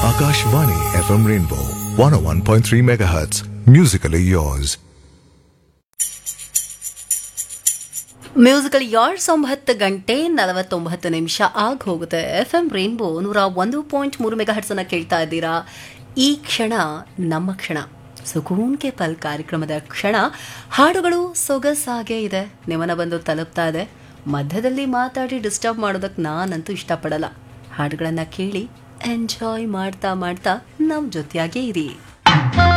Akashvani FM Rainbow 101.3 MHz. Musically yours. Musically yours ಒಂಬತ್ತು ಗಂಟೆ ನಲವತ್ತೊಂಬತ್ತು ನಿಮಿಷ ಆಗ ಹೋಗುತ್ತೆ ಎಫ್ ಎಂ ರೇನ್ಬೋ ನೂರ ಒಂದು ಪಾಯಿಂಟ್ ಮೂರು ಮೆಗಾ ಹರ್ಟ್ಸನ್ನ ಕೇಳ್ತಾ ಇದ್ದೀರಾ ಈ ಕ್ಷಣ ನಮ್ಮ ಕ್ಷಣ ಸುಕೂನ್ ಕೆ ಪಲ್ ಕಾರ್ಯಕ್ರಮದ ಕ್ಷಣ ಹಾಡುಗಳು ಸೊಗಸಾಗೇ ಇದೆ ನಿಮ್ಮನ್ನ ಬಂದು ತಲುಪ್ತಾ ಇದೆ ಮಧ್ಯದಲ್ಲಿ ಮಾತಾಡಿ ಡಿಸ್ಟರ್ಬ್ ಮಾಡೋದಕ್ಕೆ ನಾನಂತೂ ಇಷ್ಟಪಡಲ್ಲ ಹಾಡುಗಳನ್ನು ಕೇಳಿ ಎಂಜಾಯ್ ಮಾಡ್ತಾ ಮಾಡ್ತಾ ನಮ್ಮ ಜೊತೆಯಾಗೇ ಇರಿ